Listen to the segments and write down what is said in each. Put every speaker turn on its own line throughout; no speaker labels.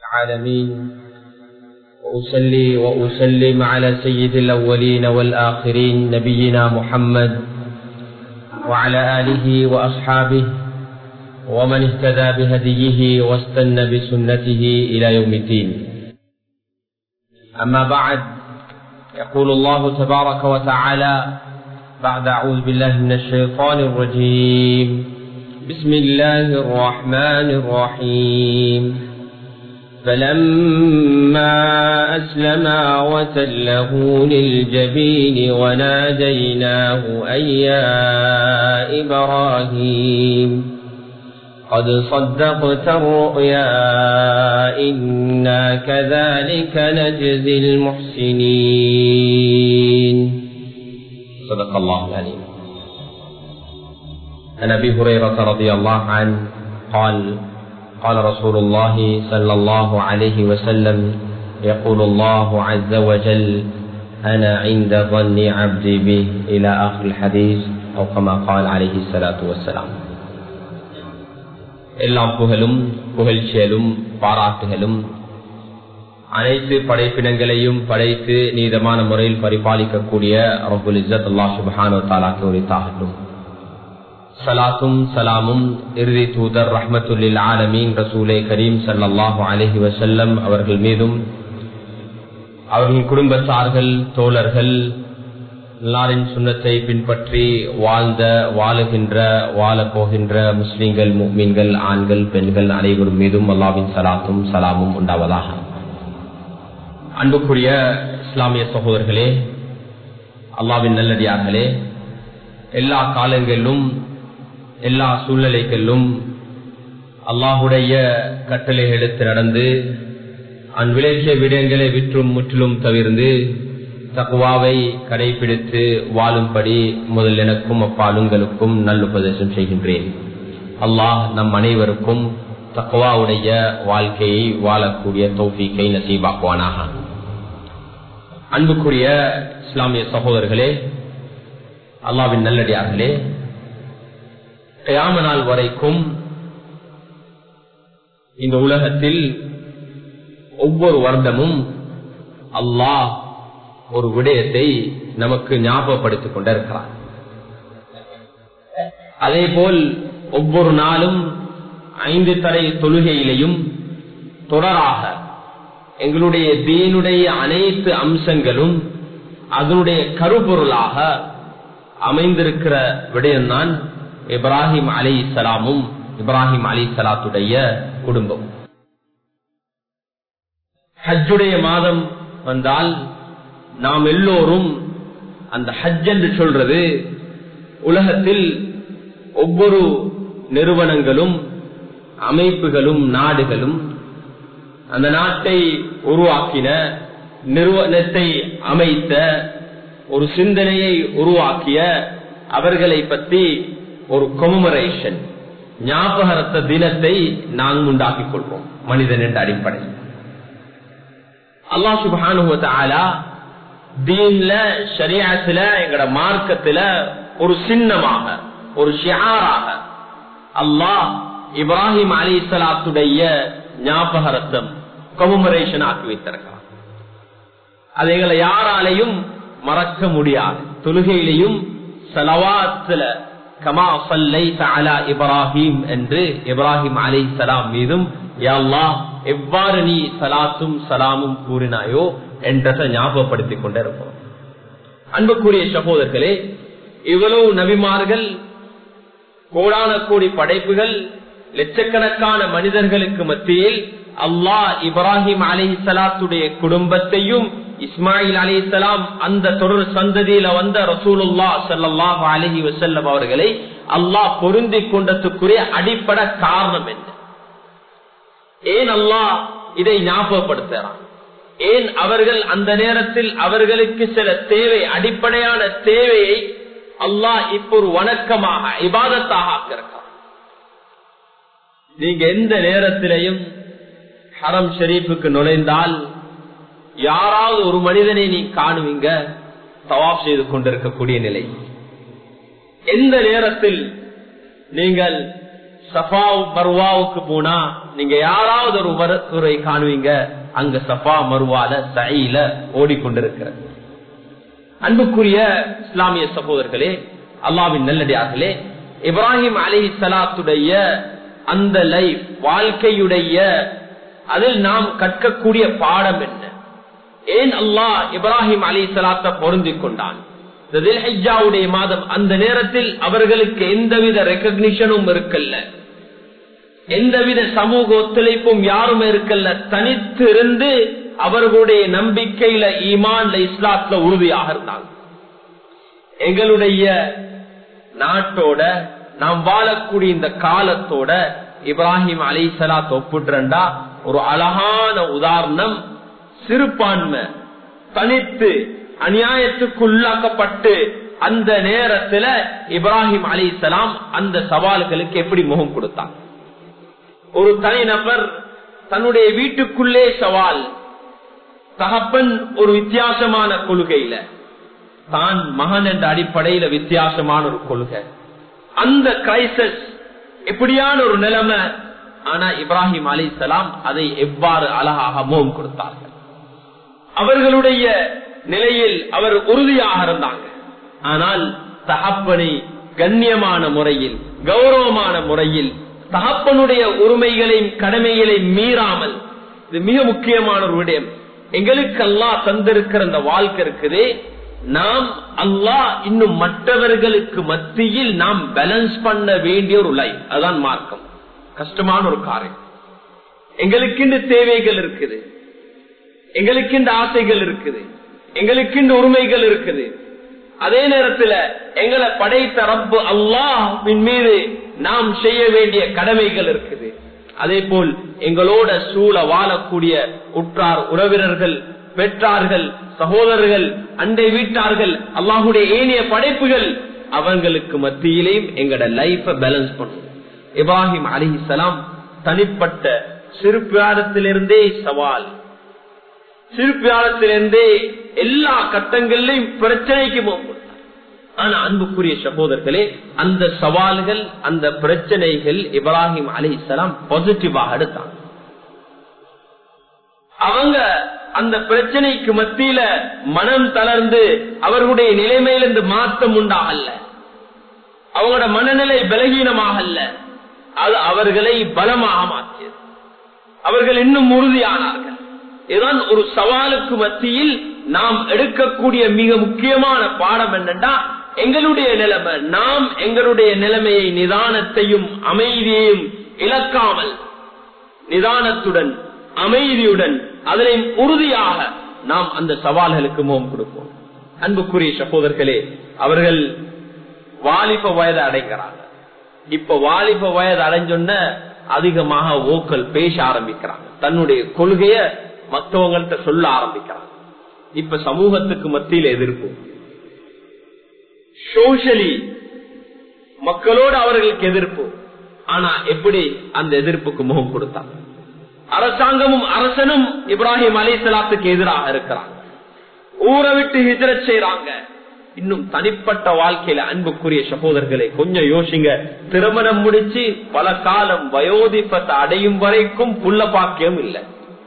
العالمين وأصلي وأسلم على سيد الأولين والآخرين نبينا محمد وعلى آله وأصحابه ومن اهتدى بهديه واستنى بسنته إلى يوم الدين أما بعد يقول الله تبارك وتعالى بعد أعوذ بالله من الشيطان الرجيم بسم الله الرحمن الرحيم فلما أسلما وتله للجبين وناديناه أن يا إبراهيم قد صدقت الرؤيا إنا كذلك نجزي المحسنين صدق الله العليم عن أبي هريرة رضي الله عنه قال قال رسول الله صلى الله عليه وسلم يقول الله عز وجل أنا عند ظن عبدي به إلى آخر الحديث أو كما قال عليه الصلاة والسلام எல்லாம் புகழும் புகழ்ச்சியலும் பாராட்டுகளும் அனைத்து படைப்பினங்களையும் படைத்து நீதமான முறையில் பரிபாலிக்கக்கூடிய ரபுல் இசத் அல்லா சுபஹானோ தாலாக்கு உரித்தாகட்டும் சலாத்தும் சலாமும் இறுதி தூதர் ரஹமத்துல்லில் ஆலமீன் ரசூலே கரீம் சல்லாஹு அலஹி வசல்லம் அவர்கள் மீதும் அவர்களின் குடும்பத்தார்கள் தோழர்கள் எல்லாரின் சுண்ணத்தை பின்பற்றி வாழ்ந்த வாழுகின்ற வாழப் போகின்ற முஸ்லிம்கள் மீன்கள் ஆண்கள் பெண்கள் அனைவரும் மீதும் அல்லாவின் சலாத்தும் சலாமும் உண்டாவதாக அன்புக்குரிய இஸ்லாமிய சகோதரர்களே அல்லாவின் நல்லடியார்களே எல்லா காலங்களிலும் எல்லா சூழ்நிலைகளிலும் அல்லாஹுடைய கட்டளை எடுத்து நடந்து அன்விளைக்கிய விடயங்களை விற்றும் முற்றிலும் தவிர்ந்து தக்குவாவை கடைபிடித்து வாழும்படி முதல் எனக்கும் அப்பாலுங்களுக்கும் நல்லுபதேசம் செய்கின்றேன் அல்லாஹ் நம் அனைவருக்கும் தக்குவாவுடைய வாழ்க்கையை வாழக்கூடிய தோஃபிக்கை நசீபாக்குவானாக அன்புக்குரிய இஸ்லாமிய சகோதரர்களே அல்லாவின் நல்லடியார்களே கயாம நாள் வரைக்கும் இந்த உலகத்தில் ஒவ்வொரு வருடமும் அல்லாஹ் ஒரு விடயத்தை நமக்கு ஞாபகப்படுத்திக் கொண்டிருக்கிறார் அதே போல் ஒவ்வொரு நாளும் ஐந்து தடை தொழுகையிலையும் தொடராக எங்களுடைய தீனுடைய அனைத்து அம்சங்களும் அதனுடைய கருப்பொருளாக அமைந்திருக்கிற விடயம்தான் இப்ராஹிம் அலி சலாமும் இப்ராஹிம் அலி சலாத்துடைய குடும்பம் ஹஜ்ஜுடைய மாதம் வந்தால் நாம் எல்லோரும் அந்த ஹஜ் என்று சொல்றது உலகத்தில் ஒவ்வொரு நிறுவனங்களும் அமைப்புகளும் நாடுகளும் அந்த நாட்டை உருவாக்கின நிறுவனத்தை அமைத்த ஒரு சிந்தனையை உருவாக்கிய அவர்களை பற்றி ஒரு கொமரேஷன் ஞாபகரத்த தினத்தை நாங்கள் உண்டாக்கிக் கொள்வோம் மனிதன் என்ற அடிப்படை அல்லா சுபானுவத்தாலா தீன்ல ஷரியாத்துல எங்கட மார்க்கத்துல ஒரு சின்னமாக ஒரு ஷியாராக அல்லாஹ் இப்ராஹிம் அலி சலாத்துடைய ஞாபகரத்தம் கமுமரேஷன் ஆக்கி வைத்திருக்கிறார் அதை எங்களை யாராலையும் மறக்க முடியாது தொழுகையிலையும் சலவாத்துல கமா சல்லை அலா இப்ராஹிம் என்று இப்ராஹிம் அலை சலாம் மீதும் எவ்வாறு நீ சலாத்தும் சலாமும் கூறினாயோ என்றதை ஞாபகப்படுத்திக் கொண்டிருப்போம் அன்புக்குரிய சகோதரர்களே இவ்வளவு நபிமார்கள் கோடான கோடி படைப்புகள் லட்சக்கணக்கான மனிதர்களுக்கு மத்தியில் அல்லாஹ் இப்ராஹிம் அலி சலாத்துடைய குடும்பத்தையும் இஸ்மாயில் அலி சலாம் அந்த தொடர் சந்ததியில வந்த ரசூலுல்லா சல்லாஹ் அலஹி வசல்லம் அவர்களை அல்லாஹ் பொருந்தி கொண்டதுக்குரிய அடிப்படை காரணம் என்ன ஏன் அல்லாஹ் இதை ஞாபகப்படுத்துறான் ஏன் அவர்கள் அந்த நேரத்தில் அவர்களுக்கு சில தேவை அடிப்படையான தேவையை அல்லாஹ் இப்ப ஒரு வணக்கமாக இபாதத்தாக ஆக்கிருக்கான் நீங்க எந்த நேரத்திலையும் ஹரம் ஷெரீஃபுக்கு நுழைந்தால் யாராவது ஒரு மனிதனை நீ காணுவீங்க தவாப் செய்து கொண்டிருக்கக்கூடிய நிலை எந்த நேரத்தில் நீங்கள் சஃபா மருவாவுக்கு போனா நீங்க யாராவது ஒரு ஒருவரை காணுவீங்க அங்க சஃபா மருவால சைல ஓடிக்கொண்டிருக்கிறது அன்புக்குரிய இஸ்லாமிய சகோதரர்களே அல்லாவின் நல்லடியார்களே இப்ராஹிம் அலி சலாத்துடைய அந்த லைஃப் வாழ்க்கையுடைய அதில் நாம் கற்கக்கூடிய பாடம் என்ன ஏன் அல்லாஹ் இப்ராஹிம் அலி சலாத்தை பொருந்தி கொண்டான் உடைய மாதம் அந்த நேரத்தில் அவர்களுக்கு எந்தவித ரெக்கக்னிஷனும் இருக்கல்ல எந்தவித சமூக ஒத்துழைப்பும் யாரும் இருக்கல்ல தனித்து இருந்து அவர்களுடைய நம்பிக்கையில ஈமான்ல இஸ்லாத்துல உறுதியாக இருந்தாங்க எங்களுடைய நாட்டோட நாம் வாழக்கூடிய இந்த காலத்தோட இப்ராஹிம் அலி சலாத் ஒப்புட்டுறா ஒரு அழகான உதாரணம் சிறுபான்மை தனித்து அநியாயத்துக்குள்ளாக்கப்பட்டு அந்த நேரத்துல இப்ராஹிம் அலி சலாம் அந்த சவால்களுக்கு எப்படி முகம் கொடுத்தார் ஒரு தனிநபர் தன்னுடைய வீட்டுக்குள்ளே சவால் தகப்பன் ஒரு வித்தியாசமான கொள்கையில தான் மகன் என்ற அடிப்படையில வித்தியாசமான ஒரு கொள்கை அந்த கிரைசஸ் எப்படியான ஒரு நிலைமை ஆனா இப்ராஹிம் அலி சலாம் அதை எவ்வாறு அழகாக முகம் கொடுத்தார்கள் அவர்களுடைய நிலையில் அவர் உறுதியாக இருந்தாங்க ஆனால் தகப்பனை கண்ணியமான முறையில் கௌரவமான முறையில் தகப்பனுடைய உரிமைகளையும் கடமைகளையும் மீறாமல் இது மிக முக்கியமான ஒரு விடயம் எங்களுக்கு அல்லா தந்திருக்கிற அந்த வாழ்க்கை இருக்குது நாம் அல்லாஹ் இன்னும் மற்றவர்களுக்கு மத்தியில் நாம் பேலன்ஸ் பண்ண வேண்டிய ஒரு லைஃப் அதான் மார்க்கம் கஷ்டமான ஒரு காரியம் எங்களுக்கென்று தேவைகள் இருக்குது எங்களுக்கென்று ஆசைகள் இருக்குது எங்களுக்கென்று உரிமைகள் இருக்குது அதே நேரத்தில் எங்களை படைத்த ரப்பு அல்லாஹின் மீது நாம் செய்ய வேண்டிய கடமைகள் இருக்குது அதே போல் எங்களோட சூழ வாழக்கூடிய உற்றார் உறவினர்கள் பெற்றார்கள் சகோதரர்கள் அண்டை வீட்டார்கள் அல்லாஹுடைய ஏனைய படைப்புகள் அவங்களுக்கு மத்தியிலேயும் எங்களோட லைஃப பேலன்ஸ் பண்ணும் இப்ராஹிம் அலி சலாம் தனிப்பட்ட சிறுப்பியாரத்திலிருந்தே சவால் சிறுப்பியாரத்திலிருந்தே எல்லா கட்டங்களிலையும் பிரச்சனைக்கு போகும் ஆனா அன்புக்குரிய சகோதரர்களே அந்த சவால்கள் அந்த பிரச்சனைகள் இப்ராஹிம் அலி இஸ்லாம் பாசிட்டிவாக எடுத்தாங்க அவங்க அந்த பிரச்சனைக்கு மத்தியில மனம் தளர்ந்து அவர்களுடைய நிலைமையிலிருந்து மாற்றம் உண்டாகல்ல அவங்களோட மனநிலை பலகீனமாக அல்ல அது அவர்களை பலமாக மாற்றியது அவர்கள் இன்னும் உறுதியானார்கள் இதுதான் ஒரு சவாலுக்கு மத்தியில் நாம் எடுக்கக்கூடிய மிக முக்கியமான பாடம் என்னன்னா எங்களுடைய நிலைமை நாம் எங்களுடைய நிலைமையை நிதானத்தையும் அமைதியையும் இழக்காமல் நிதானத்துடன் அமைதியுடன் அதில் உறுதியாக நாம் அந்த சவால்களுக்கு முகம் கொடுப்போம் அன்புக்குரிய சகோதரர்களே அவர்கள் வாலிப வயது அடைக்கிறாங்க இப்ப வாலிப வயது அடைஞ்சொன்ன அதிகமாக ஓக்கள் பேச ஆரம்பிக்கிறாங்க தன்னுடைய கொள்கைய மற்றவங்கள்ட்ட சொல்ல ஆரம்பிக்கிறாங்க இப்ப சமூகத்துக்கு மத்தியில் எதிர்ப்பு சோஷலி மக்களோடு அவர்களுக்கு எதிர்ப்பு ஆனா எப்படி அந்த எதிர்ப்புக்கு முகம் கொடுத்தாங்க அரசாங்கமும் அரசனும் இப்ராஹிம் அலி சலாத்துக்கு எதிராக இருக்கிறாங்க ஊரை விட்டு ஹிஜரத் செய்யறாங்க இன்னும் தனிப்பட்ட வாழ்க்கையில அன்புக்குரிய சகோதரர்களை கொஞ்சம் யோசிங்க திருமணம் முடிச்சு பல காலம் வயோதிப்பத்தை அடையும் வரைக்கும் புள்ள பாக்கியம் இல்லை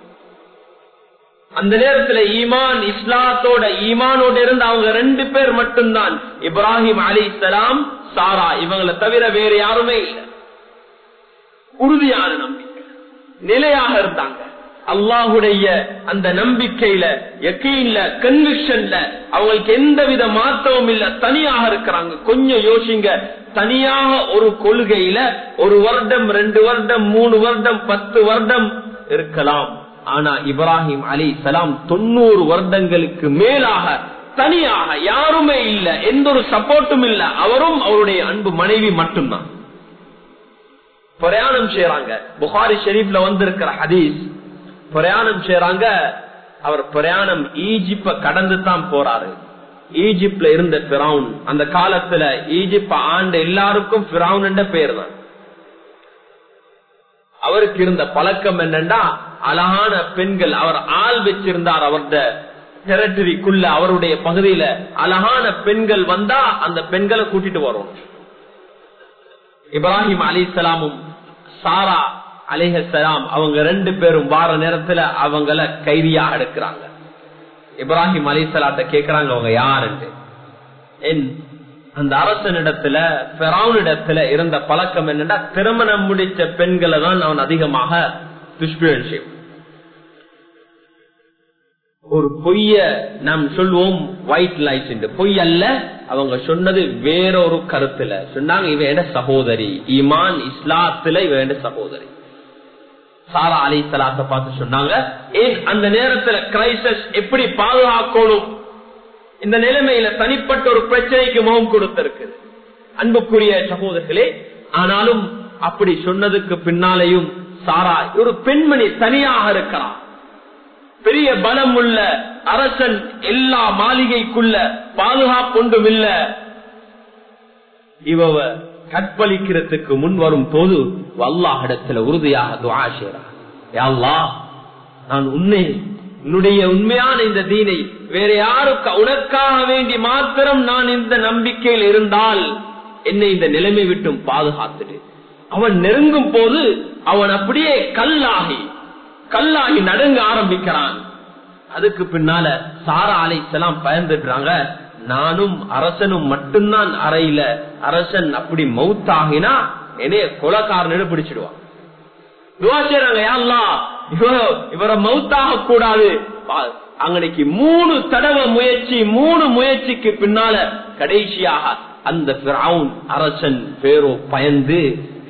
அந்த நேரத்துல ஈமான் இஸ்லாத்தோட ஈமானோட இருந்து அவங்க ரெண்டு பேர் மட்டும்தான் இப்ராஹிம் அலி இஸ்லாம் சாரா இவங்களை தவிர வேற யாருமே இல்லை உறுதியான நம்பிக்கை நிலையாக இருந்தாங்க அல்லாஹுடைய அந்த நம்பிக்கையில எக்கீன்ல கன்விக்ஷன்ல அவங்களுக்கு எந்த வித மாற்றமும் இல்ல தனியாக இருக்கிறாங்க கொஞ்சம் யோசிங்க தனியாக ஒரு கொள்கையில ஒரு வருடம் ரெண்டு வருடம் மூணு வருடம் பத்து வருடம் இருக்கலாம் ஆனா இப்ராஹிம் அலி சலாம் தொண்ணூறு வருடங்களுக்கு மேலாக தனியாக யாருமே இல்ல எந்த ஒரு சப்போர்ட்டும் இல்ல அவரும் அவருடைய அன்பு மனைவி மட்டும்தான் பிரயாணம் செய்யறாங்க புகாரி ஷெரீப்ல வந்திருக்கிற ஹதீஸ் பிரயாணம் செய்யறாங்க அவர் பிரயாணம் ஈஜிப்ட கடந்து தான் போறாரு ஈஜிப்ட்ல இருந்த பிராவுன் அந்த காலத்துல ஈஜிப்ட் ஆண்டு எல்லாருக்கும் பிராவுன் என்ற பெயர் தான் அவருக்கு இருந்த பழக்கம் என்னன்னா அழகான பெண்கள் அவர் ஆள் வச்சிருந்தார் அவருடைய டெரிட்டரிக்குள்ள அவருடைய பகுதியில அழகான பெண்கள் வந்தா அந்த பெண்களை கூட்டிட்டு வரும் இப்ராஹிம் அலி சலாமும் சாரா அலிஹலாம் அவங்க ரெண்டு பேரும் வார நேரத்துல அவங்கள கைதியாக எடுக்கிறாங்க இப்ராஹிம் அலிசலாத்த கேக்குறாங்க அவங்க யாருன்னு என் அந்த அரசனிடத்துல பெராவுனிடத்துல இருந்த பழக்கம் என்னன்னா திருமணம் முடிச்ச பெண்களை தான் அவன் அதிகமாக துஷ்பிரன் செய்வான் ஒரு பொய்ய நாம் சொல்லுவோம் ஒயிட் லைட் என்று பொய் அல்ல அவங்க சொன்னது வேறொரு கருத்துல சொன்னாங்க இவன் சகோதரி ஈமான் இஸ்லாத்துல இவன் சகோதரி சாரா அலி சலாத்த பார்த்து சொன்னாங்க ஏன் அந்த நேரத்துல கிரைசஸ் எப்படி பாதுகாக்கணும் இந்த நிலைமையில தனிப்பட்ட ஒரு பிரச்சனைக்கு முகம் கொடுத்திருக்குது அன்புக்குரிய சகோதரர்களே ஆனாலும் அப்படி சொன்னதுக்கு பின்னாலேயும் சாரா ஒரு பெண்மணி தனியாக இருக்கிறார் பெரிய பலம் உள்ள அரசன் எல்லா மாளிகைக்குள்ள பாதுகாப்பொன்றும் இல்ல இவ கற்பழிக்கிறதுக்கு முன் வரும் போது அல்லாஹிடத்துல உறுதியாக துவா செய்யறான் நான் உன்னை உன்னுடைய உண்மையான இந்த தீனை வேற யாருக்கு உனக்காக வேண்டி மாத்திரம் நான் இந்த நம்பிக்கையில் இருந்தால் என்னை இந்த நிலைமை விட்டும் பாதுகாத்துடு அவன் நெருங்கும் போது அவன் அப்படியே கல்லாகி கல்லாகி நடுங்க ஆரம்பிக்கிறான் அதுக்கு பின்னால சாரா அலைசலாம் பயந்துடுறாங்க நானும் அரசனும் மட்டும்தான் அறையில அரசன் அப்படி மவுத்தாகினா என்னைய கொலக்காரன் பிடிச்சிடுவான் இவரை மவுத்தாக கூடாது அங்கனைக்கு மூணு தடவை முயற்சி மூணு முயற்சிக்கு பின்னால கடைசியாக அந்த அரசன் பேரோ பயந்து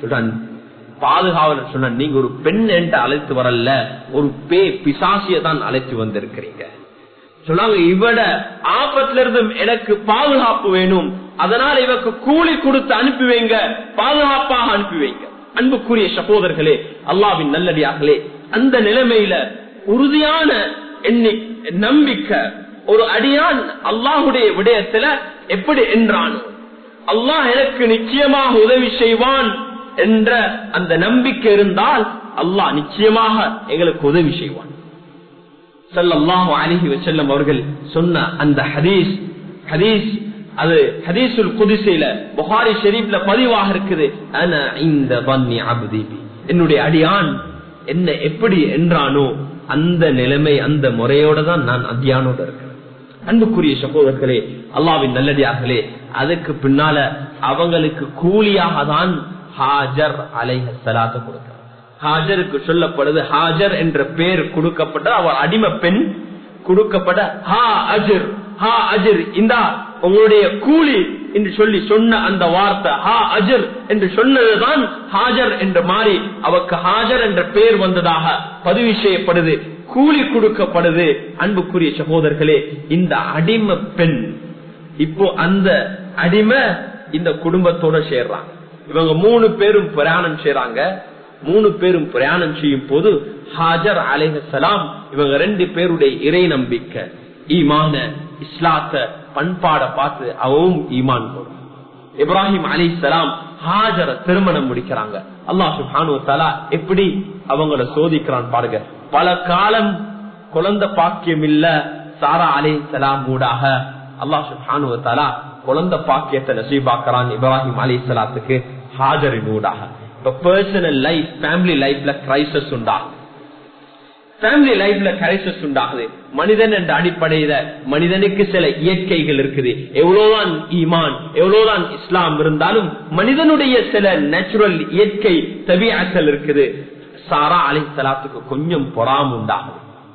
பாதுகாவலர் சொன்ன நீங்க ஒரு பெண் என்று அழைத்து வரல ஒரு பே பிசாசிய தான் அழைத்து வந்திருக்கிறீங்க சொன்னாங்க இவட ஆபத்துல இருந்தும் எனக்கு பாதுகாப்பு வேணும் அதனால இவக்கு கூலி கொடுத்து அனுப்பி வைங்க பாதுகாப்பாக அனுப்பி வைங்க அன்புக்குரிய சகோதரர்களே அல்லாவின் நல்லடியார்களே அந்த நிலைமையில உறுதியான எண்ணி நம்பிக்கை ஒரு அடியான் அல்லாஹுடைய விடயத்துல எப்படி என்றானோ அல்லாஹ் எனக்கு நிச்சயமாக உதவி செய்வான் என்ற அந்த நம்பிக்கை இருந்தால் அல்லாஹ் நிச்சயமாக எங்களுக்கு உதவி செய்வான் சல்லாஹு அலிஹி வசல்லம் அவர்கள் சொன்ன அந்த ஹதீஸ் ஹதீஸ் அது ஹதீசுல் குதிசையில புகாரி ஷெரீப்ல பதிவாக இருக்குது இந்த என்னுடைய அடியான் என்ன எப்படி என்றானோ அந்த நிலைமை அந்த முறையோட தான் நான் அத்தியானோட இருக்கிறேன் அன்புக்குரிய சகோதரர்களே அல்லாவின் நல்லடியார்களே அதுக்கு பின்னால அவங்களுக்கு கூலியாக தான் ஹாஜர் அலைஹ சலாத்த கொடுக்கிறார் ஹாஜருக்கு சொல்லப்படுது ஹாஜர் என்ற பெயர் கொடுக்கப்பட்ட அவர் அடிமை பெண் கொடுக்கப்பட்ட ஹா அஜர் ஹா அஜர் இந்தா உங்களுடைய கூலி என்று சொல்லி சொன்ன அந்த வார்த்தை ஹா அஜர் என்று சொன்னதுதான் ஹாஜர் என்று மாறி அவருக்கு ஹாஜர் என்ற பெயர் வந்ததாக பதிவு செய்யப்படுது கூலி கொடுக்கப்படுது அன்புக்குரிய சகோதரர்களே இந்த அடிமை பெண் இப்போ அந்த அடிமை இந்த குடும்பத்தோட சேர்றாங்க இவங்க மூணு பேரும் பிரயாணம் செய்யறாங்க மூணு பேரும் பிரயாணம் செய்யும் போது ஹாஜர் அலைஹலாம் இவங்க ரெண்டு பேருடைய இறை நம்பிக்கை ஈமான இஸ்லாத்த பண்பாட பார்த்து அவவும் ஈமான் போடும் இப்ராஹிம் அலி சலாம் ஹாஜர திருமணம் முடிக்கிறாங்க அல்லாஹு தலா எப்படி அவங்கள சோதிக்கிறான் பாருங்க பல காலம் குழந்தை பாக்கியம் இல்ல சாரா அலி சலாம் ஊடாக அல்லாஹு தலா குழந்தை பாக்கியத்தை நசீபாக்குறான் இப்ராஹிம் அலி சலாத்துக்கு ஹாஜரின் ஊடாக இப்ப பர்சனல் லைஃப் ஃபேமிலி லைஃப்ல கிரைசஸ் உண்டாகும் ஃபேமிலி லைஃப்ல கிரைசஸ் உண்டாகுது மனிதன் என்ற அடிப்படையில மனிதனுக்கு சில இயற்கைகள் இருக்குது எவ்வளவுதான் ஈமான் எவ்வளவுதான் இஸ்லாம் இருந்தாலும் மனிதனுடைய சில நேச்சுரல் இயற்கை தவியாற்றல் இருக்குது சாரா அலை சலாத்துக்கு கொஞ்சம் பொறாம உண்டாகுது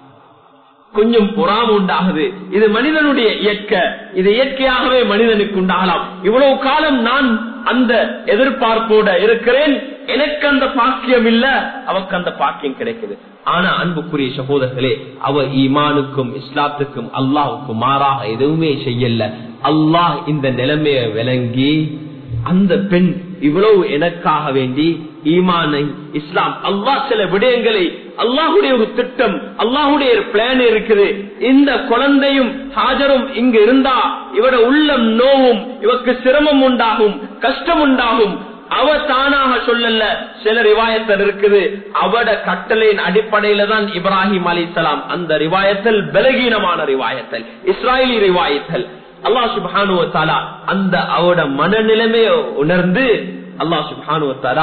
கொஞ்சம் பொறாம உண்டாகுது இது மனிதனுடைய இயற்கை இது இயற்கையாகவே மனிதனுக்கு உண்டாகலாம் இவ்வளவு காலம் நான் அந்த எதிர்பார்ப்போட இருக்கிறேன் எனக்கு அந்த பாக்கியம் இல்ல அவக்கு அந்த பாக்கியம் கிடைக்குது ஆனா அன்புக்குரிய சகோதரர்களே அவ ஈமானுக்கும் இஸ்லாத்துக்கும் அல்லாவுக்கும் மாறாக எதுவுமே செய்யல அல்லாஹ் இந்த நிலைமைய விளங்கி அந்த பெண் இவ்வளவு எனக்காக வேண்டி ஈமானை இஸ்லாம் அல்லாஹ் சில விடயங்களை அல்லாஹுடைய ஒரு திட்டம் அல்லாஹுடைய ஒரு பிளான் இருக்குது இந்த குழந்தையும் ஹாஜரும் இங்கு இருந்தா இவட உள்ளம் நோவும் இவக்கு சிரமம் உண்டாகும் கஷ்டம் உண்டாகும் அவ தானாக சொல்லல சில ரிவாயத்தல் இருக்குது அவட கட்டளையின் அடிப்படையில தான் இப்ராஹிம் அலி அந்த ரிவாயத்தல் பலகீனமான ரிவாயத்தல் இஸ்ராயலி ரிவாயத்தல் அல்லாஹ் சுபானுவத்தாலா அந்த அவட மனநிலைமைய உணர்ந்து அல்லாஹ் சுபானுவத்தாலா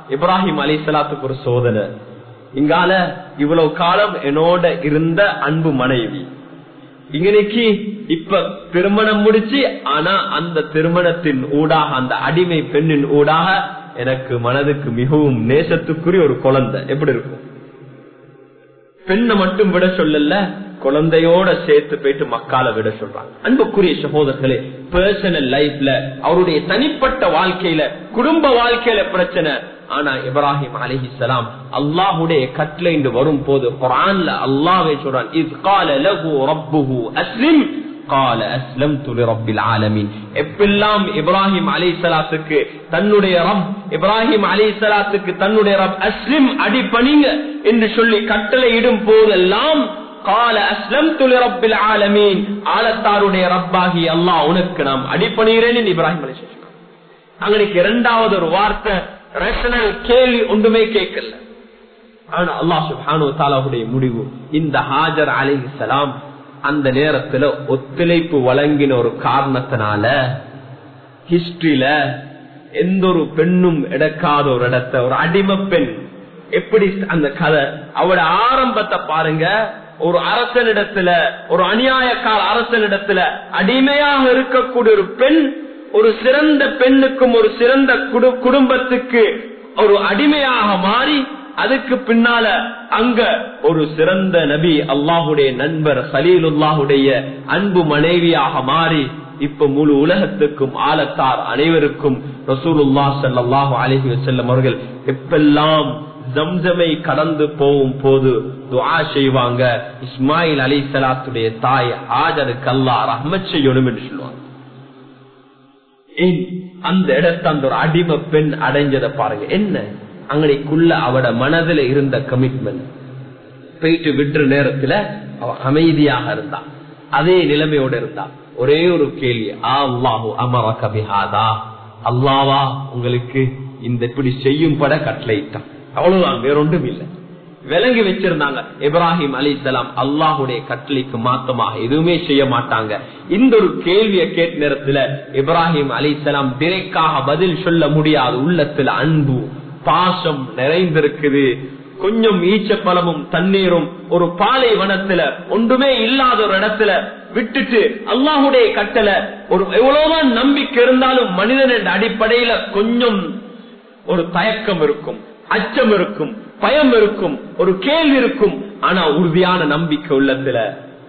இப்ராஹிம் அலி சலாத்துக்கு ஒரு சோதனை இங்கால இவ்வளவு காலம் என்னோட இருந்த அன்பு மனைவி இன்னைக்கு இப்ப திருமணம் முடிச்சு ஆனா அந்த திருமணத்தின் ஊடாக அந்த அடிமை பெண்ணின் ஊடாக எனக்கு மனதுக்கு மிகவும் நேசத்துக்குரிய ஒரு குழந்தை எப்படி இருக்கும் பெண்ணை மட்டும் விட சொல்லல குழந்தையோட சேர்த்து போயிட்டு மக்கால விட சொல்றாங்க அன்புக்குரிய சகோதரர்களே பர்சனல் லைஃப்ல அவருடைய தனிப்பட்ட வாழ்க்கையில குடும்ப வாழ்க்கையில பிரச்சனை ஆனா இப்ராஹிம் அலிஹிசலாம் அல்லாஹுடைய கட்டளை என்று வரும் போது குரான்ல அல்லாவே சொல்றான் இஸ் கால லகு ரப்புஹு அஸ்லிம் கால அஸ்லம் துலி ரப்பில் ஆலமீன் எப்பெல்லாம் இப்ராஹிம் அலி சலாத்துக்கு தன்னுடைய ரப் இப்ராஹிம் அலி சலாத்துக்கு தன்னுடைய ரப் அஸ்லிம் அடிப்பணிங்க என்று சொல்லி கட்டளை இடும் போதெல்லாம் கால அஸ்லம் துலி ரப்பில் ஆலமீன் ஆலத்தாருடைய ரப்பாகி அல்லாஹ் உனக்கு நாம் அடிப்பணிகிறேன் இப்ராஹிம் அலி அங்களுக்கு இரண்டாவது ஒரு வார்த்தை ரேஷனல் கேள்வி ஒன்றுமே கேட்கல ஆனா அல்லாஹ் சுபானு தாலாவுடைய முடிவு இந்த ஹாஜர் அலி சலாம் அந்த நேரத்துல ஒத்துழைப்பு வழங்கின ஒரு காரணத்தினால ஹிஸ்டரியில எந்த ஒரு பெண்ணும் எடுக்காத ஒரு இடத்த ஒரு அடிமை பெண் எப்படி அந்த கதை அவட ஆரம்பத்தை பாருங்க ஒரு அரசனிடத்துல ஒரு அநியாயக்கார அரசனிடத்துல அடிமையாக இருக்கக்கூடிய ஒரு பெண் ஒரு சிறந்த பெண்ணுக்கும் ஒரு சிறந்த குடும்பத்துக்கு ஒரு அடிமையாக மாறி அதுக்கு பின்னால அங்க ஒரு சிறந்த நபி அல்லாஹுடைய நண்பர் சலீலுல்லாஹுடைய அன்பு மனைவியாக மாறி இப்ப முழு உலகத்துக்கும் ஆலத்தார் அனைவருக்கும் ரசூலுல்லா சல்லாஹு அலஹி வசல்லம் அவர்கள் எப்பெல்லாம் ஜம்ஜமை கடந்து போகும் போது துவா செய்வாங்க இஸ்மாயில் அலி சலாத்துடைய தாய் ஆஜருக்கு அல்லா ரஹ்மத் செய்யணும் என்று சொல்லுவாங்க அந்த இடத்த அந்த ஒரு அடிமை பெண் அடைஞ்சதை பாருங்க என்ன அங்கனைக்குள்ள அவட மனதுல இருந்த கமிட்மெண்ட் போயிட்டு விடுற நேரத்துல அவ அமைதியாக இருந்தா அதே நிலைமையோட இருந்தா ஒரே ஒரு கேள்வி அல்லாஹு அமர கபிஹாதா அல்லாவா உங்களுக்கு இந்த இப்படி செய்யும் பட கட்டளையிட்டான் அவ்வளவுதான் வேறொன்றும் இல்லை விளங்கி வச்சிருந்தாங்க இப்ராஹிம் அலி சலாம் அல்லாஹுடைய கட்டளைக்கு மாத்தமாக எதுவுமே செய்ய மாட்டாங்க இந்த ஒரு கேள்வியை கேட்ட நேரத்துல இப்ராஹிம் அலி சலாம் திரைக்காக பதில் சொல்ல முடியாது உள்ளத்துல அன்பு பாசம் நிறைந்திருக்குது கொஞ்சம் ஈச்ச பழமும் தண்ணீரும் ஒரு பாலை வனத்துல ஒன்றுமே இல்லாத ஒரு இடத்துல விட்டுட்டு அல்லாஹுடைய கட்டளை ஒரு எவ்வளவுதான் நம்பிக்கை இருந்தாலும் மனிதன் என்ற அடிப்படையில கொஞ்சம் ஒரு தயக்கம் இருக்கும் அச்சம் இருக்கும் பயம் இருக்கும் ஒரு கேள்வி இருக்கும் ஆனா உறுதியான நம்பிக்கை உள்ளத்துல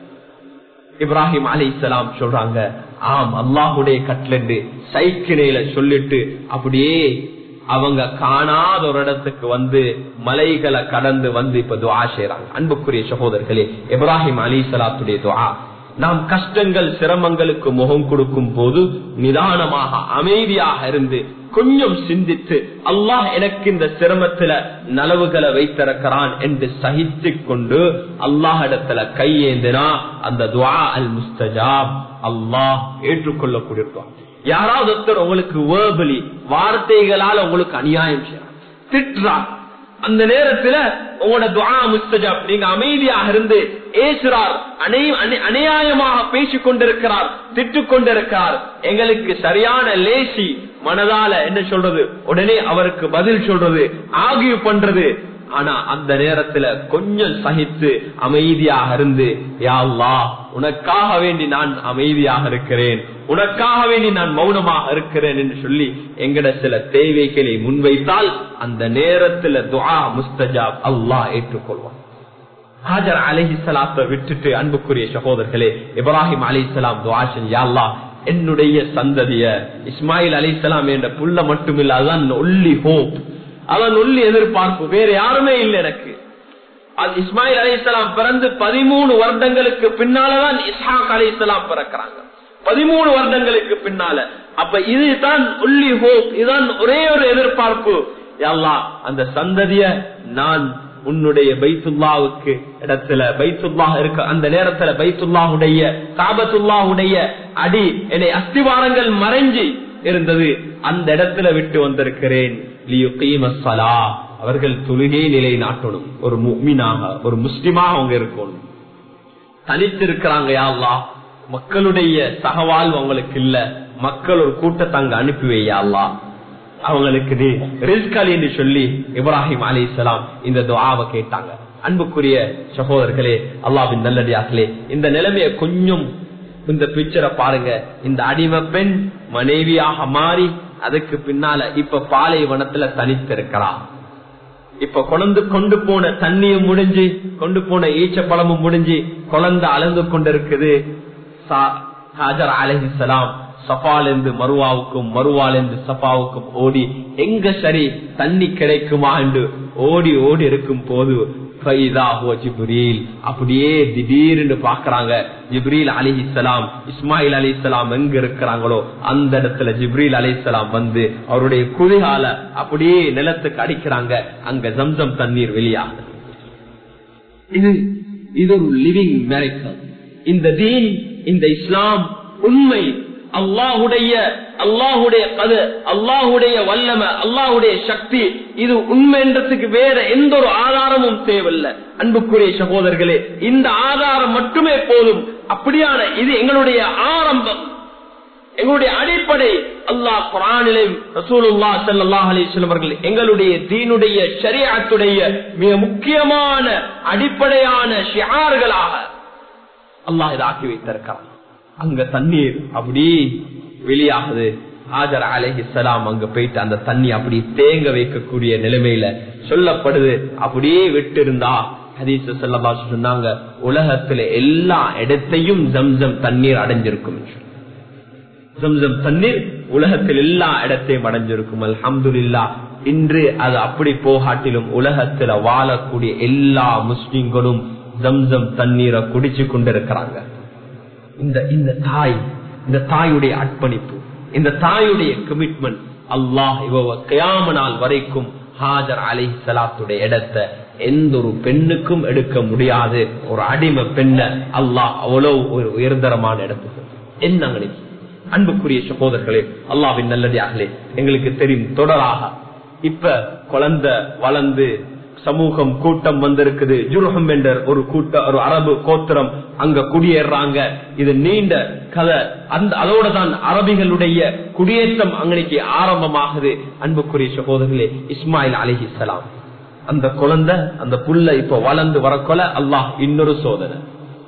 இப்ராஹிம் அலி இஸ்லாம் சொல்றாங்க ஆம் அல்லாஹுடைய கட்லண்டு சைக்கிளையில சொல்லிட்டு அப்படியே அவங்க காணாத ஒரு இடத்துக்கு வந்து மலைகளை கடந்து வந்து இப்ப துவா செய்யறாங்க அன்புக்குரிய சகோதரர்களே இப்ராஹிம் அலி சலாத்துடைய துவா நாம் கஷ்டங்கள் சிரமங்களுக்கு முகம் கொடுக்கும் போது நிதானமாக அமைதியாக இருந்து கொஞ்சம் சிந்தித்து அல்லாஹ் எனக்கு இந்த சிரமத்துல நலவுகளை வைத்திருக்கிறான் என்று சகித்து கொண்டு அல்லாஹ் இடத்துல கையேந்தினா அந்த துவா அல் முஸ்தஜாப் அல்லாஹ் ஏற்றுக்கொள்ளக்கூடியிருக்கும் யாராவது ஒருத்தர் உங்களுக்கு வேர்பலி வார்த்தைகளால் உங்களுக்கு அநியாயம் செய்யறான் திட்டுறான் அந்த நேரத்துல உங்களோட துவா முஸ்தஜாப் நீங்க அமைதியாக இருந்து ஏசுறார் அநியாயமாக பேசிக் கொண்டிருக்கிறார் திட்டுக் கொண்டிருக்கிறார் எங்களுக்கு சரியான லேசி மனதால என்ன சொல்றது உடனே அவருக்கு பதில் சொல்றது ஆகிய பண்றது ஆனா அந்த நேரத்துல கொஞ்சம் சகித்து அமைதியாக இருந்து யாழ்லா உனக்காக வேண்டி நான் அமைதியாக இருக்கிறேன் உனக்காக வேண்டி நான் மௌனமாக இருக்கிறேன் என்று சொல்லி எங்கட சில தேவைகளை முன்வைத்தால் அந்த நேரத்துல துவா முஸ்தஜாப் அல்லாஹ் ஏற்றுக்கொள்வான் ஹாஜர் அலஹி சலாத்தை விட்டுட்டு அன்புக்குரிய சகோதரர்களே இப்ராஹிம் அலி சலாம் துவாஷன் யாழ்லா என்னுடைய சந்ததிய இஸ்மாயில் அலி சலாம் என்ற புள்ள மட்டுமில்ல அதுதான் ஒல்லி ஹோப் அவன் உள்ளி எதிர்பார்ப்பு வேற யாருமே இல்லை எனக்கு அது இஸ்மாயில் அலி இஸ்லாம் பிறந்து பதிமூணு வருடங்களுக்கு பின்னாலதான் இஸ்ஹாக் அலி இஸ்லாம் பிறக்கிறாங்க பதிமூணு வருடங்களுக்கு பின்னால அப்ப இதுதான் உள்ளி ஹோப் இதுதான் ஒரே ஒரு எதிர்பார்ப்பு எல்லா அந்த சந்ததிய நான் உன்னுடைய பைத்துல்லாவுக்கு இடத்துல பைத்துல்லாஹ் இருக்க அந்த நேரத்துல பைத்துல்லாஹுடைய காபத்துல்லாஹுடைய அடி என்னை அஸ்திவாரங்கள் மறைஞ்சி இருந்தது அந்த இடத்துல விட்டு வந்திருக்கிறேன் அவர்கள் தொழுகை நிலை நாட்டணும் ஒரு மீனாக ஒரு முஸ்லிமாக அவங்க இருக்கணும் தனித்திருக்கிறாங்க யாழ்லா மக்களுடைய சகவாழ்வு அவங்களுக்கு இல்ல மக்கள் ஒரு கூட்டத்தை அங்க அனுப்பி வையாள்லா அவங்களுக்கு நீ ரிஸ்கலி என்று சொல்லி இப்ராஹிம் அலி இஸ்லாம் இந்த துவாவை கேட்டாங்க அன்புக்குரிய சகோதரர்களே அல்லாவின் நல்லடியார்களே இந்த நிலைமையை கொஞ்சம் இந்த பிக்சரை பாருங்க இந்த அடிமை பெண் மனைவியாக மாறி அதுக்கு பின்னால இப்ப பாலைவனத்துல தனித்திருக்கிறா இப்ப கொண்டு கொண்டு போன தண்ணியும் முடிஞ்சு கொண்டு போன ஈச்ச பழமும் முடிஞ்சு குழந்தை அலந்து கொண்டிருக்குது ஹாஜர் அலஹிசலாம் சஃபாலிருந்து மருவாவுக்கும் மருவாலிருந்து சஃபாவுக்கும் ஓடி எங்க சரி தண்ணி கிடைக்குமா என்று ஓடி ஓடி இருக்கும் போது ஜிப்ரீல் அப்படியே திடீர்னு பாக்குறாங்க ஜிப்ரீல் அலிஹிசலாம் இஸ்மாயில் அலிசலாம் எங்க இருக்கிறாங்களோ அந்த இடத்துல ஜிப்ரீல் அலிசலாம் வந்து அவருடைய குதிகால அப்படியே நிலத்துக்கு அடிக்கிறாங்க அங்க ஜம்சம் தண்ணீர் வெளியாகுது இது இது ஒரு லிவிங் மேரிக்கல் இந்த தீன் இந்த இஸ்லாம் உண்மை அல்லாஹுடைய அல்லாஹுடைய கது அல்லாஹுடைய வல்லம அல்லாஹுடைய சக்தி இது உண்மைன்றதுக்கு வேற எந்த ஒரு ஆதாரமும் தேவையில்லை அன்புக்குரிய சகோதரர்களே இந்த ஆதாரம் மட்டுமே போதும் அப்படியான இது எங்களுடைய ஆரம்பம் எங்களுடைய அடிப்படை அல்லாஹ் குரானிலும் ரசூலுல்லா சல்லாஹ் அலிஸ்லம் அவர்கள் எங்களுடைய தீனுடைய ஷரியாத்துடைய மிக முக்கியமான அடிப்படையான ஷியார்களாக அல்லாஹ் இதை ஆக்கி வைத்திருக்கிறான் அங்க தண்ணீர் அப்படி வெளியாகுது ஆஜர் அலஹிசலாம் அங்க போயிட்டு அந்த தண்ணி அப்படி தேங்க வைக்கக்கூடிய நிலைமையில சொல்லப்படுது அப்படியே விட்டு இருந்தா ஹதீச செல்லபா சொன்னாங்க உலகத்துல எல்லா இடத்தையும் ஜம்சம் தண்ணீர் அடைஞ்சிருக்கும் ஜம்சம் தண்ணீர் உலகத்தில் எல்லா இடத்தையும் அடைஞ்சிருக்கும் அல்ஹம்துல்லா இன்று அது அப்படி போகாட்டிலும் உலகத்துல வாழக்கூடிய எல்லா முஸ்லிம்களும் ஜம்சம் தண்ணீரை குடிச்சு கொண்டிருக்கிறாங்க இந்த இந்த தாய் இந்த தாயுடைய அர்ப்பணிப்பு இந்த தாயுடைய கமிட்மெண்ட் அல்லாஹ் இவ கயாம நாள் வரைக்கும் ஹாஜர் அலி சலாத்துடைய இடத்தை எந்த ஒரு பெண்ணுக்கும் எடுக்க முடியாது ஒரு அடிமை பெண்ண அல்லாஹ் அவ்வளவு ஒரு உயர்தரமான இடத்துக்கு என்ன அன்புக்குரிய சகோதரர்களே அல்லாவின் நல்லடியார்களே எங்களுக்கு தெரியும் தொடராக இப்ப குழந்தை வளர்ந்து சமூகம் கூட்டம் வந்திருக்குது ஜுருகம் என்ற ஒரு கூட்ட ஒரு அரபு கோத்திரம் அங்க குடியேறாங்க இது நீண்ட கதை அந்த அதோட தான் அரபிகளுடைய குடியேற்றம் அங்கனைக்கு ஆரம்பமாகுது அன்புக்குரிய சகோதரர்களே இஸ்மாயில் அலிஹிசலாம் அந்த குழந்தை அந்த புல்ல இப்ப வளர்ந்து வரக்கொல அல்லாஹ் இன்னொரு சோதனை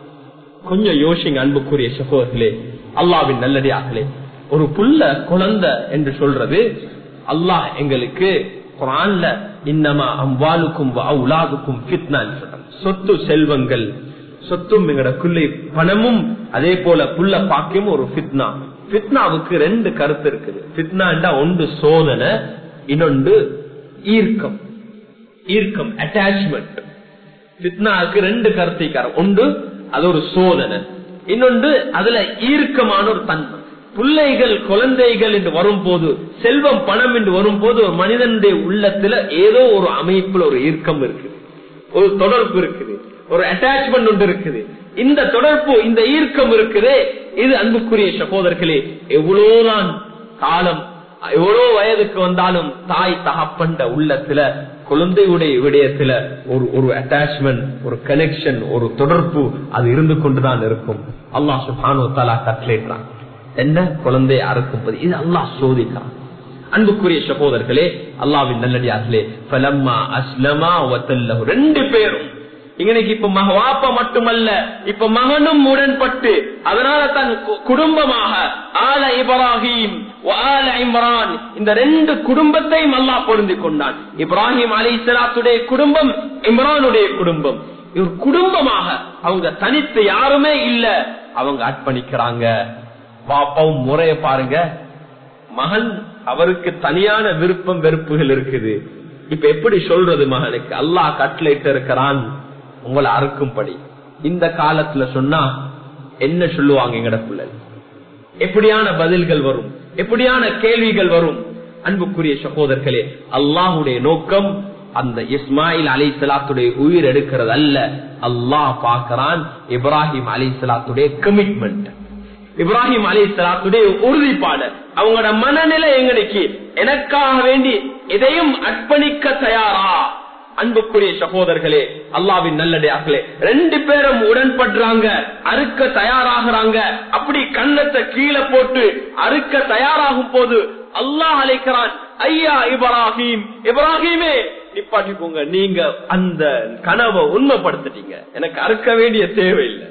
கொஞ்சம் யோசிங்க அன்புக்குரிய சகோதரர்களே அல்லாவின் நல்லடியார்களே ஒரு புல்ல குழந்தை என்று சொல்றது அல்லாஹ் எங்களுக்கு குரான்ல இன்னமா அம்பாலுக்கும் அவுலாதுக்கும் ஃபித்னான்னு சொல்றாங்க சொத்து செல்வங்கள் சொத்தும் எங்கடக்குள்ளே பணமும் அதே போல புல்ல பாக்கியம் ஒரு ஃபித்னா ஃபித்னாவுக்கு ரெண்டு கருத்து இருக்குது ஃபித்னாண்டா ஒன்று சோதனை இன்னொன்று ஈர்க்கம் ஈர்க்கம் அட்டாச்மெண்ட் ஃபித்னாவுக்கு ரெண்டு கருத்தைக்காரம் ஒன்று அது ஒரு சோதனை இன்னொன்று அதுல ஈர்க்கமான ஒரு தன்மை பிள்ளைகள் குழந்தைகள் என்று வரும்போது செல்வம் பணம் என்று வரும்போது ஒரு மனிதனுடைய உள்ளத்துல ஏதோ ஒரு அமைப்புல ஒரு ஈர்க்கம் இருக்குது ஒரு தொடர்பு இருக்குது ஒரு அட்டாச்மெண்ட் ஒன்று இருக்குது இந்த தொடர்பு இந்த ஈர்க்கம் இருக்குது இது அன்புக்குரிய சகோதரர்களே எவ்வளவுதான் காலம் எவ்வளவு வயதுக்கு வந்தாலும் தாய் தகப்பண்ட உள்ளத்துல குழந்தையுடைய விடயத்துல ஒரு ஒரு அட்டாச்மெண்ட் ஒரு கனெக்ஷன் ஒரு தொடர்பு அது இருந்து கொண்டுதான் இருக்கும் அல்லாஹ் சுபானு தலா கட்லேட்டான் என்ன குழந்தைய அறுக்கும்பது இது அல்லாஹ் சோதிக்கிறான் அன்புக்குரிய சகோதரர்களே அல்லாவின் நல்லடியார்களே பலம்மா அஸ்லமா ஒத்தல்லஹு ரெண்டு பேரும் இன்னைக்கு இப்ப மக வாப்ப மட்டுமல்ல இப்ப மகனும் உடன்பட்டு அதனால தன் குடும்பமாக ஆல இப்ராஹிம் ஆல இம்ரான் இந்த ரெண்டு குடும்பத்தையும் அல்லாஹ் பொருந்தி கொண்டான் இப்ராஹிம் அலி இஸ்லாத்துடைய குடும்பம் இம்ரானுடைய குடும்பம் இவர் குடும்பமாக அவங்க தனித்து யாருமே இல்ல அவங்க அர்ப்பணிக்கிறாங்க பாப்பாவும் முறைய பாருங்க மகன் அவருக்கு தனியான விருப்பம் வெறுப்புகள் இருக்குது இப்ப எப்படி சொல்றது மகனுக்கு அல்லாஹ் கட்லைட்டு இருக்கிறான் உங்களை அறுக்கும்படி இந்த காலத்துல சொன்னா என்ன சொல்லுவாங்க எங்கட பிள்ளை எப்படியான பதில்கள் வரும் எப்படியான கேள்விகள் வரும் அன்புக்குரிய சகோதரர்களே அல்லாஹுடைய நோக்கம் அந்த இஸ்மாயில் அலி சலாத்துடைய உயிர் எடுக்கிறது அல்ல அல்லாஹ் பாக்கிறான் இப்ராஹிம் அலி சலாத்துடைய கமிட்மெண்ட் இப்ராஹிம் அலி சலாத்துடைய உறுதிப்பாடு அவங்களோட மனநிலை எங்களுக்கு எனக்காக வேண்டி எதையும் அர்ப்பணிக்க தயாரா அன்புக்குரிய சகோதரர்களே அல்லாவின் நல்லடையார்களே ரெண்டு பேரும் உடன்படுறாங்க அறுக்க தயாராகிறாங்க அப்படி கண்ணத்தை கீழே போட்டு அறுக்க தயாராகும் போது அல்லாஹ் அழைக்கிறான் ஐயா இப்ராஹிம் இப்ராஹிமே நிப்பாட்டிக்கோங்க நீங்க அந்த கனவை உண்மைப்படுத்திட்டீங்க எனக்கு அறுக்க வேண்டிய தேவையில்லை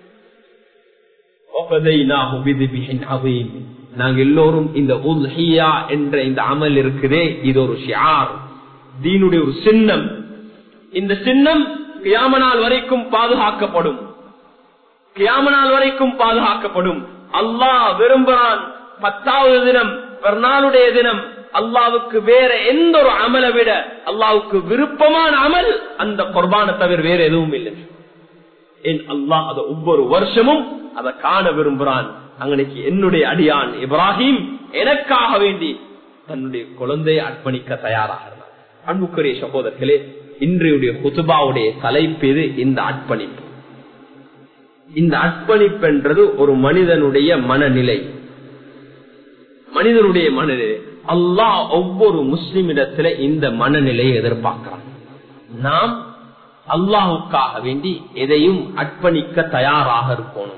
நாங்க எல்லோரும் இந்த உல்ஹியா என்ற இந்த அமல் இருக்குதே இது ஒரு ஷியார் தீனுடைய ஒரு சின்னம் இந்த சின்னம் கியாமனால் வரைக்கும் பாதுகாக்கப்படும் கியாமனால் வரைக்கும் பாதுகாக்கப்படும் அல்லாஹ் விரும்புகிறான் பத்தாவது தினம் பெருநாளுடைய தினம் அல்லாவுக்கு வேற எந்த ஒரு அமலை விட அல்லாவுக்கு விருப்பமான அமல் அந்த குர்பானை தவிர வேற எதுவும் இல்லை என் அல்லாஹ் அதை ஒவ்வொரு வருஷமும் அதை காண விரும்புகிறான் அங்கனைக்கு என்னுடைய அடியான் இப்ராஹிம் எனக்காக வேண்டி தன்னுடைய குழந்தையை அர்ப்பணிக்க தயாராக இருந்தான் அன்புக்குரிய சகோதரர்களே இன்றைய குத்துபாவுடைய தலைப்பு இது இந்த அர்ப்பணிப்பு இந்த அர்ப்பணிப்பு என்றது ஒரு மனிதனுடைய மனநிலை மனிதனுடைய மனநிலை அல்லாஹ் ஒவ்வொரு முஸ்லிமிடத்துல இந்த மனநிலையை எதிர்பார்க்கிறான் நாம் அல்லாஹுக்காக வேண்டி எதையும் அர்ப்பணிக்க தயாராக இருக்கணும்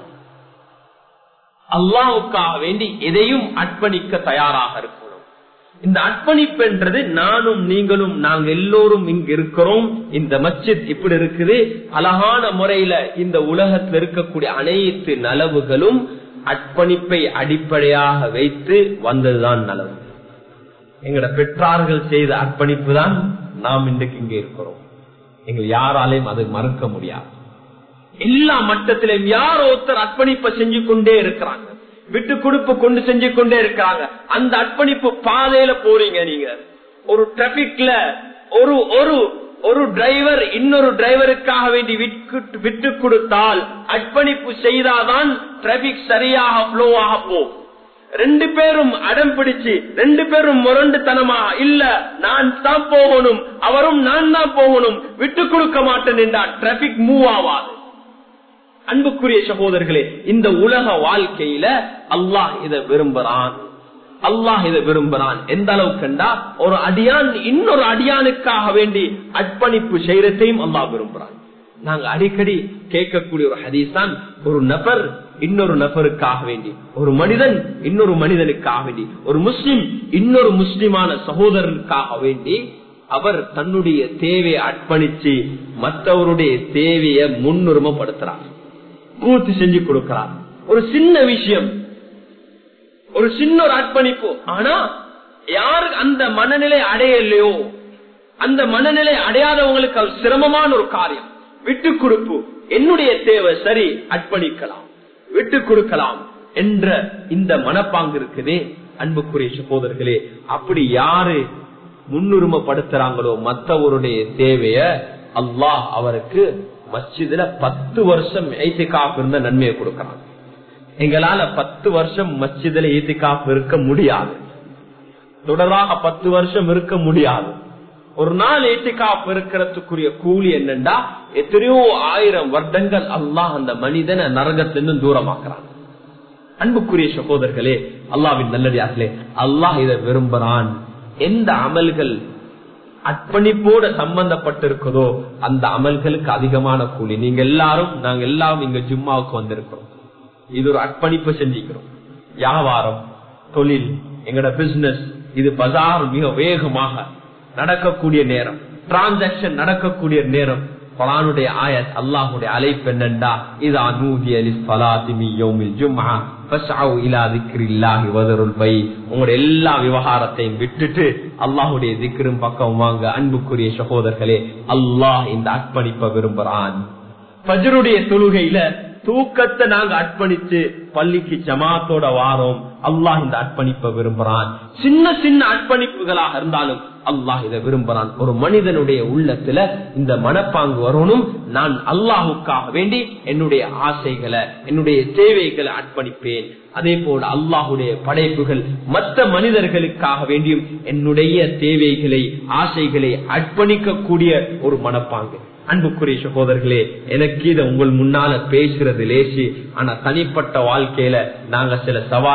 அல்லாஹுக்காக வேண்டி எதையும் அர்ப்பணிக்க தயாராக இருக்கணும் இந்த அர்ப்பணிப்பு என்றது நானும் நீங்களும் நாங்க எல்லோரும் இங்க இருக்கிறோம் இந்த மஸ்ஜித் இப்படி இருக்குது அழகான முறையில இந்த உலகத்தில் இருக்கக்கூடிய அனைத்து நலவுகளும் அர்ப்பணிப்பை அடிப்படையாக வைத்து வந்ததுதான் நலவு எங்களோட பெற்றார்கள் செய்த அர்ப்பணிப்பு தான் நாம் இன்றைக்கு இங்கே இருக்கிறோம் எங்கள் யாராலையும் அதை மறுக்க முடியாது எல்லா மட்டத்திலும் யார் ஒருத்தர் அர்ப்பணிப்பை செஞ்சு கொண்டே இருக்கிறாங்க விட்டு கொடுப்பு கொண்டு செஞ்சு கொண்டே இருக்கிறாங்க அந்த அர்ப்பணிப்பு பாதையில போறீங்க நீங்க ஒரு டிராபிக்ல ஒரு ஒரு ஒரு டிரைவர் இன்னொரு டிரைவருக்காக வேண்டி விட்டு கொடுத்தால் அர்ப்பணிப்பு செய்தாதான் டிராபிக் சரியாக ஃப்ளோ ஆக போகும் ரெண்டு பேரும் அடம் பிடிச்சு ரெண்டு பேரும் முரண்டுத்தனமா இல்ல நான் தான் போகணும் அவரும் நான் தான் போகணும் விட்டு கொடுக்க மாட்டேன் என்றால் டிராபிக் மூவ் ஆவாது அன்புக்குரிய சகோதரர்களே இந்த உலக வாழ்க்கையில அல்லாஹ் இதை விரும்புறான் அல்லாஹ் இதை விரும்புறான் எந்த அளவுக்குண்டா ஒரு அடியான் இன்னொரு அடியானுக்காக வேண்டி அர்ப்பணிப்பு செய்யறதையும் அல்லாஹ் விரும்புறான் நாங்க அடிக்கடி கேட்கக்கூடிய ஒரு ஹதீஸ் தான் ஒரு நபர் இன்னொரு நபருக்காக வேண்டி ஒரு மனிதன் இன்னொரு மனிதனுக்காக வேண்டி ஒரு முஸ்லிம் இன்னொரு முஸ்லிமான சகோதரனுக்காக வேண்டி அவர் தன்னுடைய தேவையை அர்ப்பணிச்சு மற்றவருடைய தேவையை முன்னுரிமைப்படுத்துறார் பூர்த்தி செஞ்சு கொடுக்கிறார் ஒரு சின்ன விஷயம் ஒரு சின்ன ஒரு அர்ப்பணிப்பு ஆனா யாரு அந்த மனநிலை அடையலையோ அந்த மனநிலை அடையாதவங்களுக்கு அது சிரமமான ஒரு காரியம் விட்டு கொடுப்பு என்னுடைய தேவை சரி அர்ப்பணிக்கலாம் விட்டு கொடுக்கலாம் என்ற இந்த மனப்பாங்கு இருக்குதே அன்புக்குரிய சகோதரர்களே அப்படி யாரு முன்னுரிமைப்படுத்துறாங்களோ மற்றவருடைய தேவைய அல்லாஹ் அவருக்கு மஸ்ஜிதுல பத்து வருஷம் ஐத்திகாப் இருந்த நன்மையை கொடுக்கிறாங்க எங்களால பத்து வருஷம் மஸ்ஜிதுல ஏத்திகாப் இருக்க முடியாது தொடராக பத்து வருஷம் இருக்க முடியாது ஒரு நாள் ஏத்திகாப் இருக்கிறதுக்குரிய கூலி என்னண்டா எத்தனையோ ஆயிரம் வருடங்கள் அல்லாஹ் அந்த மனிதனை நரகத்திலிருந்து தூரமாக்குறான் அன்புக்குரிய சகோதரர்களே அல்லாவின் நல்லடியார்களே அல்லாஹ் இதை விரும்புறான் எந்த அமல்கள் அர்ப்பணிப்போட சம்பந்தப்பட்டிருக்குதோ அந்த அமல்களுக்கு அதிகமான கூலி நீங்க எல்லாரும் நாங்க எல்லாரும் இங்க ஜும்மாவுக்கு வந்திருக்கிறோம் இது ஒரு அர்ப்பணிப்பு செஞ்சுக்கிறோம் வியாபாரம் தொழில் எங்கட பிசினஸ் இது பஜார் மிக வேகமாக நடக்கக்கூடிய நேரம் டிரான்சாக்சன் நடக்கக்கூடிய நேரம் குரானுடைய ஆயத் அல்லாஹுடைய அழைப்பு என்னண்டா இதா நூதி அலி சலாத்திமி யோமில் ஜும்மா உங்களுடைய எல்லா விவகாரத்தையும் விட்டுட்டு அல்லாஹுடைய திக்கரும் பக்கம் வாங்க அன்புக்குரிய சகோதரர்களே அல்லாஹ் இந்த அர்ப்பணிப்பை விரும்புறான் பஜருடைய தொழுகையில தூக்கத்தை நாங்க அர்ப்பணிச்சு பள்ளிக்கு ஜமாத்தோட வாரோம் அல்லாஹ் இந்த அர்ப்பணிப்பை விரும்புறான் சின்ன சின்ன அர்ப்பணிப்புகளாக இருந்தாலும் அல்லாஹ் இதை விரும்புறான் ஒரு மனிதனுடைய உள்ளத்துல இந்த மனப்பாங்கு வரணும் நான் அல்லாஹுக்காக வேண்டி என்னுடைய ஆசைகளை என்னுடைய தேவைகளை அர்ப்பணிப்பேன் அதே போல அல்லாஹுடைய படைப்புகள் மற்ற மனிதர்களுக்காக வேண்டியும் என்னுடைய தேவைகளை ஆசைகளை அர்ப்பணிக்கக்கூடிய ஒரு மனப்பாங்கு அன்புக்குரிய சகோதரர்களே எனக்கு இதை உங்கள் முன்னால பேசுறது லேசி ஆனா தனிப்பட்ட வாழ்க்கையில நாங்க சில சவால்களுக்கு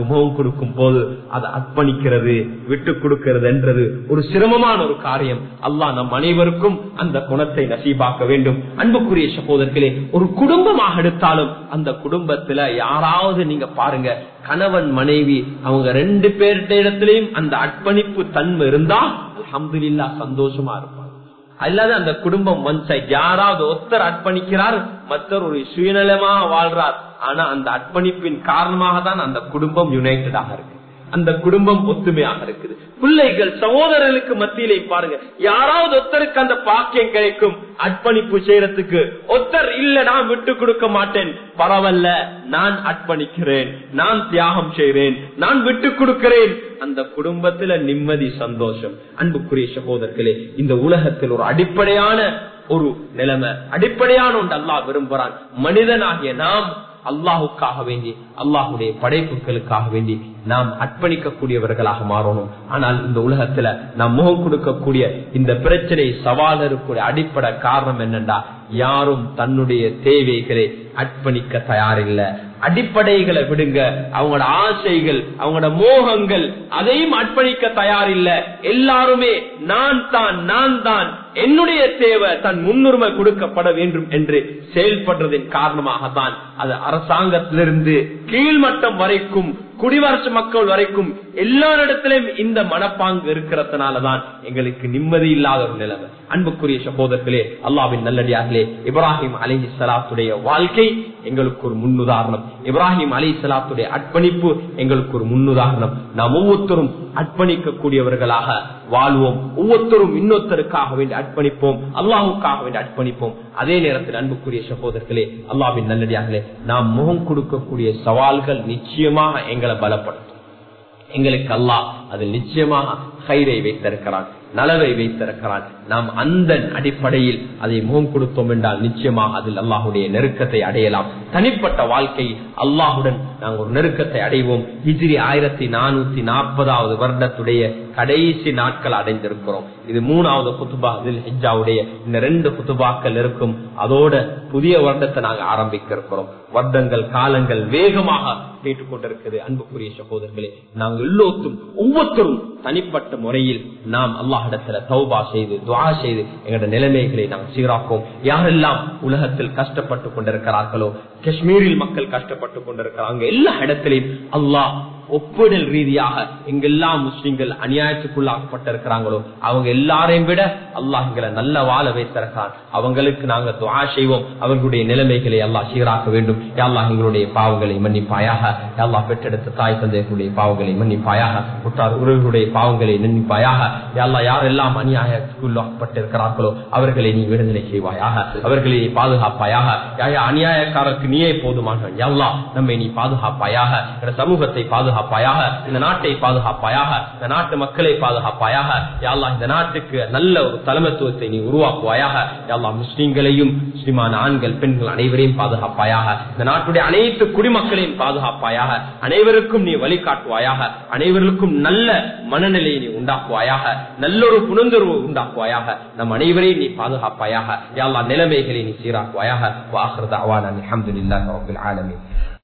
முகம் கொடுக்கும் போது அதை அர்ப்பணிக்கிறது விட்டு கொடுக்கிறது என்றது ஒரு சிரமமான ஒரு காரியம் அல்லாஹ் நம் அனைவருக்கும் அந்த குணத்தை நசீபாக்க வேண்டும் அன்புக்குரிய சகோதரர்களே ஒரு குடும்பமாக எடுத்தாலும் அந்த குடும்பத்துல யாராவது நீங்க பாருங்க கணவன் மனைவி அவங்க ரெண்டு பேர்கிட்ட இடத்திலையும் அந்த அர்ப்பணிப்பு தன்மை இருந்தா அல்ஹம்துலில்லாஹ் சந்தோஷமா இருப்பாங்க அல்லது அந்த குடும்பம் மனுஷ யாராவது ஒருத்தர் அர்ப்பணிக்கிறார் மற்றவர் ஒரு சுயநலமா வாழ்றார் ஆனா அந்த அர்ப்பணிப்பின் காரணமாக தான் அந்த குடும்பம் யுனைடெடாக இருக்கு அந்த குடும்பம் ஒத்துமையாக இருக்குது பிள்ளைகள் சகோதரர்களுக்கு மத்தியிலே பாருங்க யாராவது ஒருத்தருக்கு அந்த பாக்கியம் கிடைக்கும் அர்ப்பணிப்பு செய்யறதுக்கு ஒருத்தர் இல்ல நான் விட்டு கொடுக்க மாட்டேன் பரவாயில்ல நான் அர்ப்பணிக்கிறேன் நான் தியாகம் செய்கிறேன் நான் விட்டு கொடுக்கிறேன் அந்த குடும்பத்துல நிம்மதி சந்தோஷம் அன்புக்குரிய சகோதரர்களே இந்த உலகத்தில் ஒரு அடிப்படையான ஒரு நிலைமை அடிப்படையான ஒன்று அல்லாஹ் விரும்புகிறான் மனிதனாகிய நாம் அல்லாஹுக்காக வேண்டி அல்லாஹுடைய படைப்புகளுக்காக வேண்டி நாம் அர்ப்பணிக்கக்கூடியவர்களாக மாறணும் ஆனால் இந்த உலகத்துல நாம் முகம் கொடுக்கக்கூடிய இந்த பிரச்சனை சவால் இருக்கக்கூடிய அடிப்படை காரணம் என்னண்டா யாரும் தன்னுடைய தேவைகளை அர்ப்பணிக்க தயாரில்லை அடிப்படைகளை விடுங்க அவங்களோட ஆசைகள் அவங்களோட மோகங்கள் அதையும் அர்ப்பணிக்க தயாரில்ல எல்லாருமே நான் தான் நான் தான் என்னுடைய தேவை தன் முன்னுரிமை கொடுக்கப்பட வேண்டும் என்று செயல்படுறதின் காரணமாக தான் அது அரசாங்கத்திலிருந்து கீழ்மட்டம் வரைக்கும் குடிவரசு மக்கள் வரைக்கும் எல்லாரிடத்திலும் இந்த மனப்பாங்கு இருக்கிறதுனாலதான் எங்களுக்கு நிம்மதி இல்லாத ஒரு நிலைமை அன்புக்குரிய சகோதரர்களே அல்லாவின் நல்லடியார்களே இப்ராஹிம் அலி சலாத்துடைய வாழ்க்கை எங்களுக்கு ஒரு முன்னுதாரணம் இப்ராஹிம் அலி சலாத்துடைய அர்ப்பணிப்பு எங்களுக்கு ஒரு முன்னுதாரணம் நாம் ஒவ்வொருத்தரும் அர்ப்பணிக்கக்கூடியவர்களாக வாழ்வோம் ஒவ்வொருத்தரும் இன்னொருத்தருக்காக வேண்டி அர்ப்பணிப்போம் அல்லாஹுக்காக வேண்டி அர்ப்பணிப்போம் அதே நேரத்தில் அன்புக்குரிய சகோதரர்களே அல்லாவின் நல்லடியார்களே நாம் முகம் கொடுக்கக்கூடிய சவால்கள் நிச்சயமாக எங்களை பலப்படுத்தும் எங்களுக்கு அல்லாஹ் அது நிச்சயமாக கயிறை வைத்திருக்கிறான் நலவை வைத்திருக்கிறான் நாம் அந்த அடிப்படையில் அதை முகம் கொடுத்தோம் என்றால் நிச்சயமாக அதில் அல்லாஹுடைய நெருக்கத்தை அடையலாம் தனிப்பட்ட வாழ்க்கை அல்லாஹுடன் நாங்கள் ஒரு நெருக்கத்தை அடைவோம் ஹிஜ்ரி ஆயிரத்தி நானூத்தி நாற்பதாவது வருடத்துடைய கடைசி நாட்கள் அடைந்திருக்கிறோம் இது மூணாவது குத்துபா இதில் ஹிஜாவுடைய இந்த ரெண்டு குத்துபாக்கள் இருக்கும் அதோட புதிய வருடத்தை நாங்கள் ஆரம்பிக்க இருக்கிறோம் வருடங்கள் காலங்கள் வேகமாக கேட்டுக்கொண்டிருக்கிறது அன்புக்குரிய சகோதரர்களே நாங்கள் எல்லோருக்கும் ஒவ்வொருத்தரும் தனிப்பட்ட முறையில் நாம் அல்லாஹிடத்துல தௌபா செய்து துவா செய்து எங்களோட நிலைமைகளை நாம் சீராக்கும் யாரெல்லாம் உலகத்தில் கஷ்டப்பட்டு கொண்டிருக்கிறார்களோ காஷ்மீரில் மக்கள் கஷ்டப்பட்டு கொண்டிருக்கிறாங்க எல்லா இடத்திலையும் அல்லாஹ் ஒப்பிடல் ரீதியாக எங்கெல்லாம் முஸ்லிம்கள் அநியாயத்துக்குள்ளாக்கப்பட்டிருக்கிறாங்களோ அவங்க எல்லாரையும் விட அல்லாஹ் எங்களை நல்ல வாழ வைத்திருக்கிறான் அவங்களுக்கு நாங்க துவா செய்வோம் அவர்களுடைய நிலைமைகளை எல்லாம் சீராக்க வேண்டும் யாழ்லாஹ் எங்களுடைய பாவங்களை மன்னிப்பாயாக யாழ்லா பெற்றெடுத்த தாய் தந்தைகளுடைய பாவங்களை மன்னிப்பாயாக உற்றார் உறவுகளுடைய பாவங்களை மன்னிப்பாயாக யாழ்லா யாரெல்லாம் அநியாயத்துக்குள்ளாக்கப்பட்டிருக்கிறார்களோ அவர்களை நீ விடுதலை செய்வாயாக அவர்களை நீ பாதுகாப்பாயாக யாயா அநியாயக்காரருக்கு நீயே போதுமானவன் யாழ்லா நம்மை நீ பாதுகாப்பாயாக இந்த சமூகத்தை பாதுகாப்பாயாக இந்த நாட்டை பாதுகாப்பாயாக இந்த நாட்டு மக்களை பாதுகாப்பாயாக யாழ்லா இந்த நாட்டுக்கு நல்ல ஒரு தலைமைத்துவத்தை நீ உருவாக்குவாயாக யாழ்லா முஸ்லிம்களையும் முஸ்லிமான ஆண்கள் பெண்கள் அனைவரையும் பாதுகாப்பாயாக இந்த நாட்டுடைய அனைத்து குடிமக்களையும் பாதுகாப்பாயாக அனைவருக்கும் நீ வழிகாட்டுவாயாக அனைவருக்கும் நல்ல மனநிலையை நீ உண்டாக்குவாயாக நல்லொரு புனந்துருவு உண்டாக்குவாயாக நம் அனைவரையும் நீ பாதுகாப்பாயாக யாழ்லா நிலைமைகளை நீ சீராக்குவாயாக வாஹர் தாவான அலமதுல்லாஹ் ரபில் ஆலமீன்